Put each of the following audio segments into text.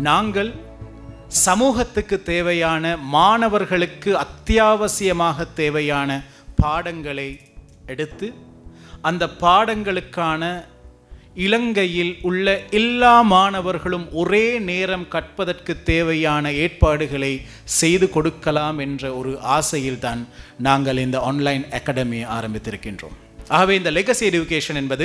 நாங்கள் சமூகத்துக்கு தேவையான மாணவர்களுக்கு அத்தியாவசியமாக தேவையான பாடங்களை எடுத்து அந்த பாடங்களுக்கான இலங்கையில் உள்ள எல்லா மாணவர்களும் ஒரே நேரம் கற்பதற்கு தேவையான ஏற்பாடுகளை செய்து கொடுக்கலாம் என்ற ஒரு ஆசையில்தான் நாங்கள் இந்த ஆன்லைன் அகாடமியை ஆரம்பித்திருக்கின்றோம் ஆகவே இந்த லெகசி எஜுகேஷன் என்பது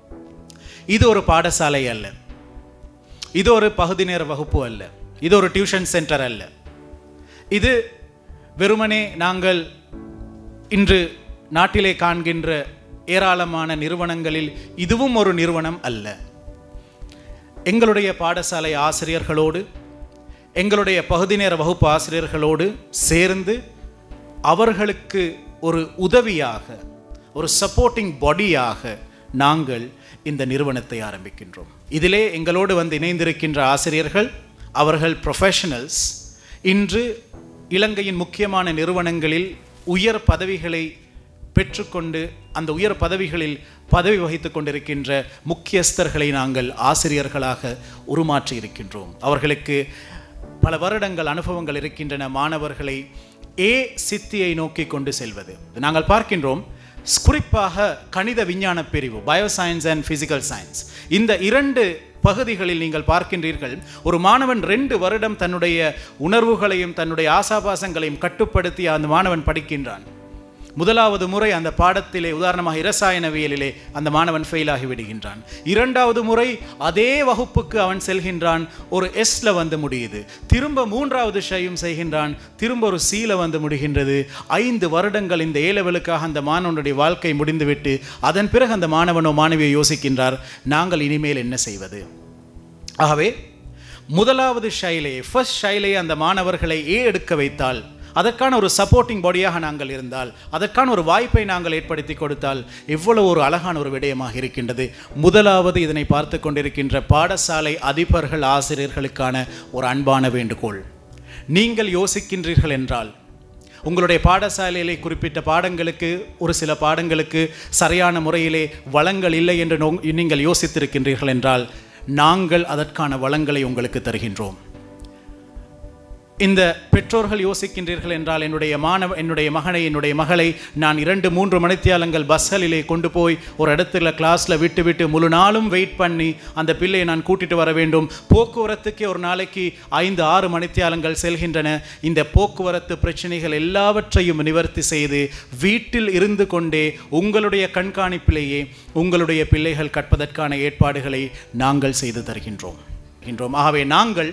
இது ஒரு பாடசாலை அல்ல இது ஒரு பகுதி நேர வகுப்பு அல்ல இது ஒரு டியூஷன் சென்டர் அல்ல இது வெறுமனே நாங்கள் இன்று நாட்டிலே காண்கின்ற ஏராளமான நிறுவனங்களில் இதுவும் ஒரு நிறுவனம் அல்ல எங்களுடைய பாடசாலை ஆசிரியர்களோடு எங்களுடைய பகுதி நேர வகுப்பு ஆசிரியர்களோடு சேர்ந்து அவர்களுக்கு ஒரு உதவியாக ஒரு சப்போர்ட்டிங் பாடியாக நாங்கள் இந்த நிறுவனத்தை ஆரம்பிக்கின்றோம் இதிலே எங்களோடு வந்து இணைந்திருக்கின்ற ஆசிரியர்கள் அவர்கள் ப்ரொஃபஷனல்ஸ் இன்று இலங்கையின் முக்கியமான நிறுவனங்களில் உயர் பதவிகளை பெற்றுக்கொண்டு அந்த உயர் பதவிகளில் பதவி வகித்துக் கொண்டிருக்கின்ற முக்கியஸ்தர்களை நாங்கள் ஆசிரியர்களாக உருமாற்றி இருக்கின்றோம் அவர்களுக்கு பல வருடங்கள் அனுபவங்கள் இருக்கின்றன மாணவர்களை ஏ சித்தியை நோக்கி கொண்டு செல்வது நாங்கள் பார்க்கின்றோம் குறிப்பாக கணித விஞ்ஞான பிரிவு பயோசயின்ஸ் அண்ட் பிசிக்கல் சயின்ஸ் இந்த இரண்டு பகுதிகளில் நீங்கள் பார்க்கின்றீர்கள் ஒரு மாணவன் ரெண்டு வருடம் தன்னுடைய உணர்வுகளையும் தன்னுடைய ஆசாபாசங்களையும் கட்டுப்படுத்தி அந்த மாணவன் படிக்கின்றான் முதலாவது முறை அந்த பாடத்திலே உதாரணமாக இரசாயனவியலிலே அந்த மாணவன் ஃபெயில் ஆகி விடுகின்றான் இரண்டாவது முறை அதே வகுப்புக்கு அவன் செல்கின்றான் ஒரு எஸ்ல வந்து முடியுது திரும்ப மூன்றாவது ஷையும் செய்கின்றான் திரும்ப ஒரு சீல வந்து முடிகின்றது ஐந்து வருடங்கள் இந்த ஏலவலுக்காக அந்த மாணவனுடைய வாழ்க்கை முடிந்துவிட்டு அதன் பிறகு அந்த மாணவனோ மாணவியோ யோசிக்கின்றார் நாங்கள் இனிமேல் என்ன செய்வது ஆகவே முதலாவது ஷைலே ஃபர்ஸ்ட் ஷைலே அந்த மாணவர்களை ஏ எடுக்க வைத்தால் அதற்கான ஒரு சப்போர்ட்டிங் பாடியாக நாங்கள் இருந்தால் அதற்கான ஒரு வாய்ப்பை நாங்கள் ஏற்படுத்தி கொடுத்தால் எவ்வளவு ஒரு அழகான ஒரு விடயமாக இருக்கின்றது முதலாவது இதனை பார்த்து கொண்டிருக்கின்ற பாடசாலை அதிபர்கள் ஆசிரியர்களுக்கான ஒரு அன்பான வேண்டுகோள் நீங்கள் யோசிக்கின்றீர்கள் என்றால் உங்களுடைய பாடசாலையிலே குறிப்பிட்ட பாடங்களுக்கு ஒரு சில பாடங்களுக்கு சரியான முறையிலே வளங்கள் இல்லை என்று நோ- நீங்கள் யோசித்திருக்கின்றீர்கள் என்றால் நாங்கள் அதற்கான வளங்களை உங்களுக்கு தருகின்றோம் இந்த பெற்றோர்கள் யோசிக்கின்றீர்கள் என்றால் என்னுடைய மாணவ என்னுடைய மகனை என்னுடைய மகளை நான் இரண்டு மூன்று மணித்தியாலங்கள் பஸ்களிலே கொண்டு போய் ஒரு இடத்துல கிளாஸில் விட்டு விட்டு முழு நாளும் வெயிட் பண்ணி அந்த பிள்ளையை நான் கூட்டிட்டு வர வேண்டும் போக்குவரத்துக்கே ஒரு நாளைக்கு ஐந்து ஆறு மணித்தியாலங்கள் செல்கின்றன இந்த போக்குவரத்து பிரச்சனைகள் எல்லாவற்றையும் நிவர்த்தி செய்து வீட்டில் இருந்து கொண்டே உங்களுடைய கண்காணிப்பிலேயே உங்களுடைய பிள்ளைகள் கற்பதற்கான ஏற்பாடுகளை நாங்கள் செய்து தருகின்றோம் தருகின்றோம். ஆகவே நாங்கள்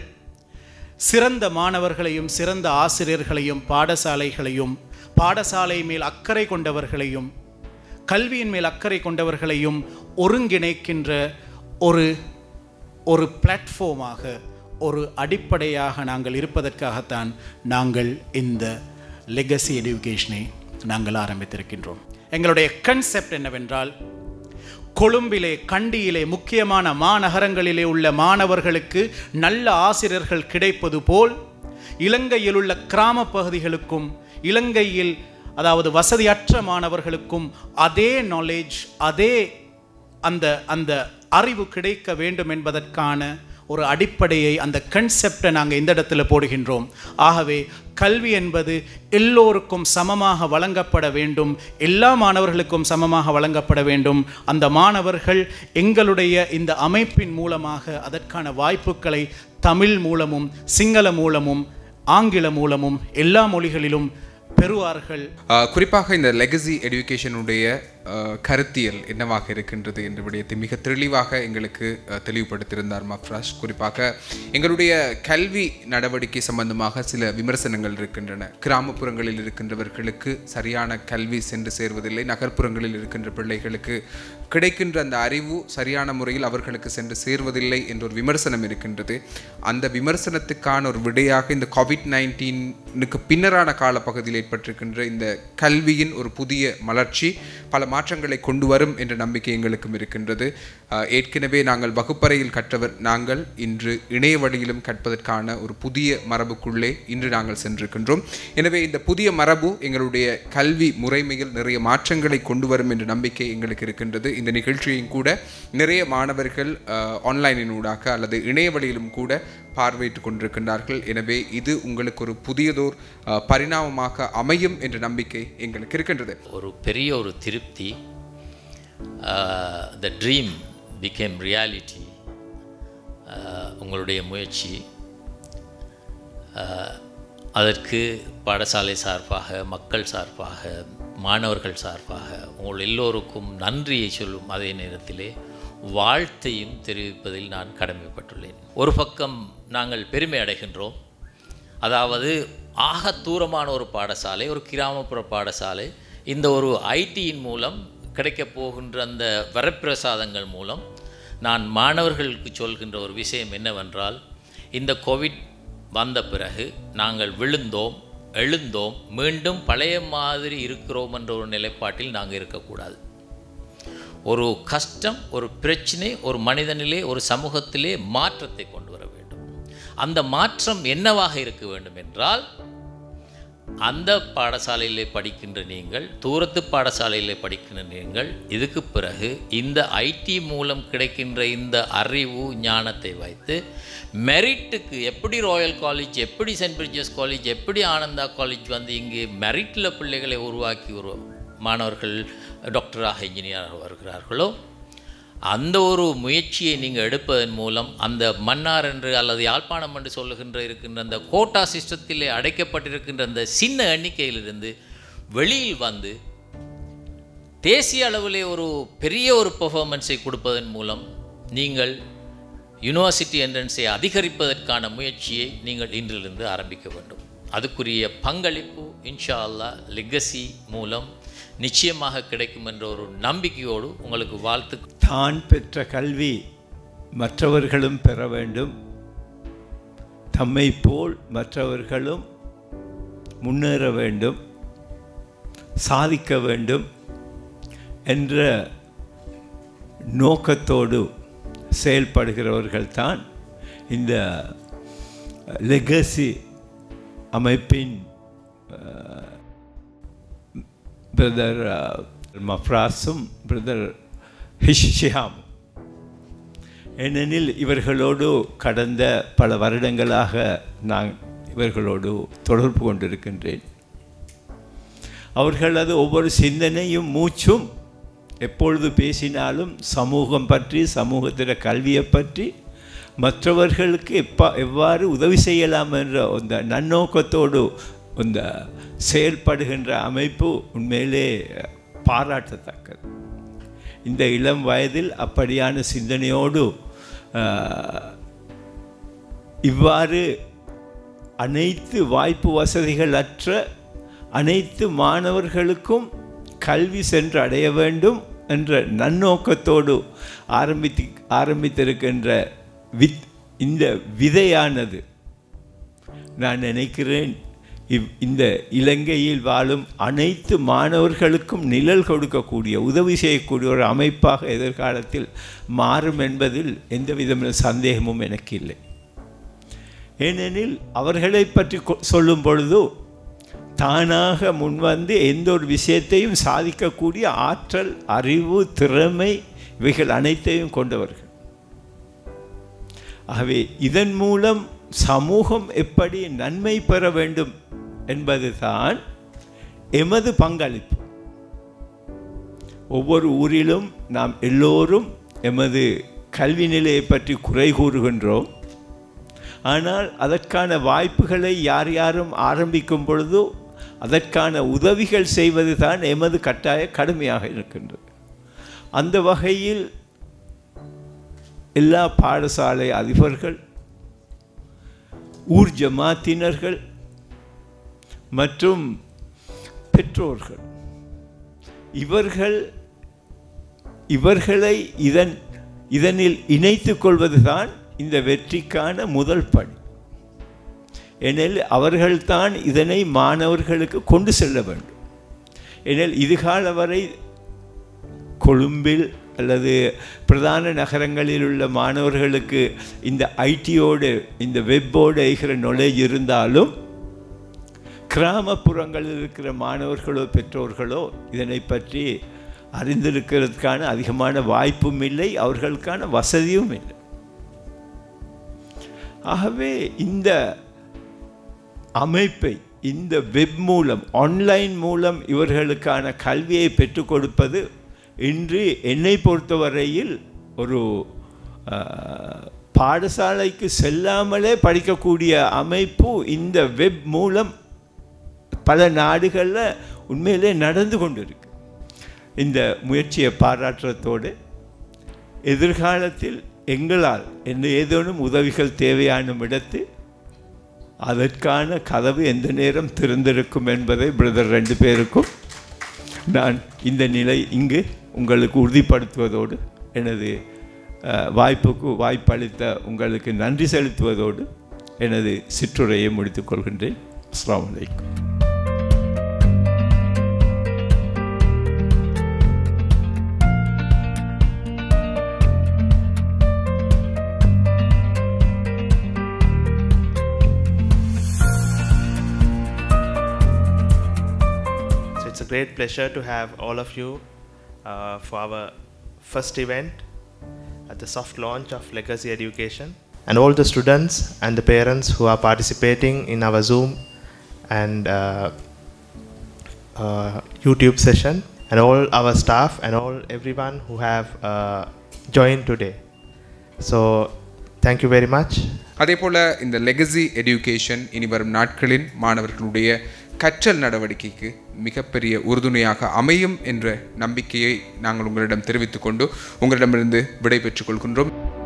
சிறந்த மாணவர்களையும் சிறந்த ஆசிரியர்களையும் பாடசாலைகளையும் பாடசாலை மேல் அக்கறை கொண்டவர்களையும் கல்வியின் மேல் அக்கறை கொண்டவர்களையும் ஒருங்கிணைக்கின்ற ஒரு ஒரு பிளாட்ஃபார்மாக ஒரு அடிப்படையாக நாங்கள் இருப்பதற்காகத்தான் நாங்கள் இந்த லெகசி எடுகேஷனை நாங்கள் ஆரம்பித்திருக்கின்றோம் எங்களுடைய கன்செப்ட் என்னவென்றால் கொழும்பிலே கண்டியிலே முக்கியமான மாநகரங்களிலே உள்ள மாணவர்களுக்கு நல்ல ஆசிரியர்கள் கிடைப்பது போல் இலங்கையில் உள்ள கிராம பகுதிகளுக்கும் இலங்கையில் அதாவது வசதியற்ற மாணவர்களுக்கும் அதே நாலேஜ் அதே அந்த அந்த அறிவு கிடைக்க வேண்டும் என்பதற்கான ஒரு அடிப்படையை அந்த கன்செப்டை நாங்கள் இந்த இடத்துல போடுகின்றோம் ஆகவே கல்வி என்பது எல்லோருக்கும் சமமாக வழங்கப்பட வேண்டும் எல்லா மாணவர்களுக்கும் சமமாக வழங்கப்பட வேண்டும் அந்த மாணவர்கள் எங்களுடைய இந்த அமைப்பின் மூலமாக அதற்கான வாய்ப்புகளை தமிழ் மூலமும் சிங்கள மூலமும் ஆங்கில மூலமும் எல்லா மொழிகளிலும் பெறுவார்கள் ஆஹ் குறிப்பாக இந்த லெகசி எடுகேஷனுடைய கருத்தியல் என்னவாக இருக்கின்றது என்ற விடயத்தை மிக தெளிவாக எங்களுக்கு ஆஹ், தெளிவுபடுத்தியிருந்தார் மஃப்ராஷ் குறிப்பாக எங்களுடைய கல்வி நடவடிக்கை சம்பந்தமாக சில விமர்சனங்கள் இருக்கின்றன கிராமப்புறங்களில் இருக்கின்றவர்களுக்கு சரியான கல்வி சென்று சேர்வதில்லை நகர்ப்புறங்களில் இருக்கின்ற பிள்ளைகளுக்கு கிடைக்கின்ற அந்த அறிவு சரியான முறையில் அவர்களுக்கு சென்று சேர்வதில்லை என்ற ஒரு விமர்சனம் இருக்கின்றது அந்த விமர்சனத்துக்கான ஒரு விடையாக இந்த கோவிட் நைன்டீனுக்கு பின்னரான காலப்பகுதியில் ஏற்பட்டிருக்கின்ற இந்த கல்வியின் ஒரு புதிய மலர்ச்சி பல மாற்றங்களை கொண்டு வரும் என்ற நம்பிக்கை எங்களுக்கும் இருக்கின்றது ஆஹ் ஏற்கனவே நாங்கள் வகுப்பறையில் கற்றவர் நாங்கள் இன்று இணைய வழியிலும் கற்பதற்கான ஒரு புதிய மரபுக்குள்ளே இன்று நாங்கள் சென்றிருக்கின்றோம் எனவே இந்த புதிய மரபு எங்களுடைய கல்வி முறைமையில் நிறைய மாற்றங்களை கொண்டு வரும் என்ற நம்பிக்கை எங்களுக்கு இருக்கின்றது இந்த நிகழ்ச்சியையும் கூட நிறைய மாணவர்கள் ஆஹ் ஆன்லைனினூடாக அல்லது இணைய வழியிலும் கூட பார்வையிட்டுக் கொண்டிருக்கின்றார்கள் எனவே இது உங்களுக்கு ஒரு புதியதோர் அஹ், பரிணாமமாக அமையும் என்ற நம்பிக்கை எங்களுக்கு இருக்கின்றது ஒரு பெரிய ஒரு திருப்தி த ட்ரீம் பிகேம் ரியாலிட்டி உங்களுடைய முயற்சி ஆஹ், அதற்கு பாடசாலை சார்பாக மக்கள் சார்பாக மாணவர்கள் சார்பாக உங்கள் எல்லோருக்கும் நன்றியை சொல்லும் அதே நேரத்திலே வாழ்த்தையும் தெரிவிப்பதில் நான் கடமைப்பட்டுள்ளேன் ஒரு பக்கம் நாங்கள் பெருமை அடைகின்றோம் அதாவது ஆக தூரமான ஒரு பாடசாலை ஒரு கிராமப்புற பாடசாலை இந்த ஒரு ஐடியின் மூலம் கிடைக்கப் போகின்ற அந்த வரப்பிரசாதங்கள் மூலம் நான் மாணவர்களுக்கு சொல்கின்ற ஒரு விஷயம் என்னவென்றால் இந்த கோவிட் வந்த பிறகு நாங்கள் விழுந்தோம் எழுந்தோம் மீண்டும் பழைய மாதிரி இருக்கிறோம் என்ற ஒரு நிலைப்பாட்டில் நாங்கள் இருக்கக்கூடாது ஒரு கஷ்டம் ஒரு பிரச்சனை ஒரு மனிதனிலே ஒரு சமூகத்திலே மாற்றத்தை கொண்டு வர வேண்டும் அந்த மாற்றம் என்னவாக இருக்க வேண்டும் என்றால் அந்த பாடசாலையிலே படிக்கின்ற நீங்கள் தூரத்து பாடசாலையிலே படிக்கின்ற நீங்கள் இதுக்கு பிறகு இந்த ஐடி மூலம் கிடைக்கின்ற இந்த அறிவு ஞானத்தை வைத்து மெரிட்டுக்கு எப்படி ராயல் காலேஜ் எப்படி சென்ட் பிரிட்ஜஸ் காலேஜ் எப்படி ஆனந்தா காலேஜ் வந்து இங்கே மெரிட்டில் பிள்ளைகளை உருவாக்கி ஒரு மாணவர்கள் டாக்டராக இன்ஜினியராக வருகிறார்களோ அந்த ஒரு முயற்சியை நீங்கள் எடுப்பதன் மூலம் அந்த மன்னார் என்று அல்லது யாழ்ப்பாணம் என்று சொல்லுகின்ற இருக்கின்ற அந்த கோட்டா சிஸ்டத்திலே அடைக்கப்பட்டிருக்கின்ற அந்த சின்ன எண்ணிக்கையிலிருந்து வெளியில் வந்து தேசிய அளவிலே ஒரு பெரிய ஒரு பெர்ஃபார்மன்ஸை கொடுப்பதன் மூலம் நீங்கள் யூனிவர்சிட்டி என்ட்ரன்ஸை அதிகரிப்பதற்கான முயற்சியை நீங்கள் இன்றிலிருந்து ஆரம்பிக்க வேண்டும் அதுக்குரிய பங்களிப்பு இன்ஷா அல்லாஹ் லெகசி மூலம் நிச்சயமாக கிடைக்கும் என்ற ஒரு நம்பிக்கையோடு உங்களுக்கு வாழ்த்து தான் பெற்ற கல்வி மற்றவர்களும் பெற வேண்டும் தம்மை போல் மற்றவர்களும் முன்னேற வேண்டும் சாதிக்க வேண்டும் என்ற நோக்கத்தோடு செயல்படுகிறவர்கள்தான் இந்த லெகசி அமைப்பின் பிரதர் மஃப்ராஸும் பிரதர் ஹிஷியாம் ஏனெனில் இவர்களோடு கடந்த பல வருடங்களாக நான் இவர்களோடு தொடர்பு கொண்டிருக்கின்றேன் அவர்களது ஒவ்வொரு சிந்தனையும் மூச்சும் எப்பொழுது பேசினாலும் சமூகம் பற்றி சமூகத்தில் கல்வியை பற்றி மற்றவர்களுக்கு எப்பா எவ்வாறு உதவி செய்யலாம் என்ற அந்த நன்னோக்கத்தோடு இந்த செயல்படுகின்ற அமைப்பு உண்மையிலே பாராட்டத்தக்கது இந்த இளம் வயதில் அப்படியான சிந்தனையோடு ஆஹ், இவ்வாறு அனைத்து வாய்ப்பு வசதிகள் அற்ற அனைத்து மாணவர்களுக்கும் கல்வி சென்று அடைய வேண்டும் என்ற நன்னோக்கத்தோடு ஆரம்பித்து ஆரம்பித்திருக்கின்ற வித் இந்த விதையானது நான் நினைக்கிறேன் இவ் இந்த இலங்கையில் வாழும் அனைத்து மாணவர்களுக்கும் நிழல் கொடுக்கக்கூடிய உதவி செய்யக்கூடிய ஒரு அமைப்பாக எதிர்காலத்தில் மாறும் என்பதில் எந்த விதமான சந்தேகமும் எனக்கு இல்லை ஏனெனில் அவர்களை பற்றி கொ- சொல்லும் பொழுது தானாக முன்வந்து எந்த ஒரு விஷயத்தையும் சாதிக்கக்கூடிய ஆற்றல் அறிவு திறமை இவைகள் அனைத்தையும் கொண்டவர்கள் ஆகவே இதன் மூலம் சமூகம் எப்படி நன்மை பெற வேண்டும் என்பதுதான் எமது பங்களிப்பு ஒவ்வொரு ஊரிலும் நாம் எல்லோரும் எமது கல்வி நிலையை பற்றி குறை கூறுகின்றோம் ஆனால் அதற்கான வாய்ப்புகளை யார் யாரும் ஆரம்பிக்கும் பொழுதோ அதற்கான உதவிகள் செய்வது தான் எமது கட்டாய கடமையாக இருக்கின்றது அந்த வகையில் எல்லா பாடசாலை அதிபர்கள் ஊர் ஜமாத்தினர்கள் மற்றும் பெற்றோர்கள் இவர்கள் இவர்களை இதன் இதனில் இணைத்துக் கொள்வதுதான் இந்த வெற்றிக்கான முதல் பணி எனில் அவர்கள்தான் இதனை மாணவர்களுக்கு கொண்டு செல்ல வேண்டும் எனில் இதுகால வரை கொழும்பில் அல்லது பிரதான நகரங்களில் உள்ள மாணவர்களுக்கு இந்த ஐடியோடு இந்த வெப்போடு இருக்கிற knowledge இருந்தாலும் கிராமப்புறங்களில் இருக்கிற மாணவர்களோ பெற்றோர்களோ இதனை பற்றி அறிந்திருக்கிறதுக்கான அதிகமான வாய்ப்பும் இல்லை அவர்களுக்கான வசதியும் இல்லை ஆகவே இந்த அமைப்பை இந்த வெப் மூலம் ஆன்லைன் மூலம் இவர்களுக்கான கல்வியை பெற்றுக் கொடுப்பது இன்று என்னை பொறுத்தவரையில் ஒரு அஹ், பாடசாலைக்கு செல்லாமலே படிக்கக்கூடிய அமைப்பு இந்த வெப் மூலம் பல நாடுகளில் உண்மையிலே நடந்து கொண்டிருக்கு இந்த முயற்சியை பாராட்டுறதோடு எதிர்காலத்தில் எங்களால் என்ன ஏதேனும் உதவிகள் தேவையான இடத்து அதற்கான கதவு எந்த நேரம் திறந்திருக்கும் என்பதை பிரதர் ரெண்டு பேருக்கும் நான் இந்த நிலை இங்கு உங்களுக்கு உறுதிப்படுத்துவதோடு எனது அஹ், வாய்ப்புக்கு வாய்ப்பளித்த உங்களுக்கு நன்றி செலுத்துவதோடு எனது சிற்றுரையை முடித்துக் கொள்கின்றேன் அஸ்ஸலாமு அலைக்கும் So it's a great pleasure to have all of you uh, for our first event at the soft launch of Legacy Education. And all the students and the parents who are participating in our Zoom and uh, uh, YouTube session, and all our staff and all everyone who have uh, joined today. So, thank you very much. அதே போல் இந்த legacy education இனி வரும் நாட்களின் மாணவர்களுடைய கற்றல் நடவடிக்கைக்கு மிகப்பெரிய உறுதுணையாக அமையும் என்ற நம்பிக்கையை நாங்கள் உங்களிடம் தெரிவித்துக் கொண்டு உங்களிடமிருந்து விடை பெற்றுக் கொள்கின்றோம்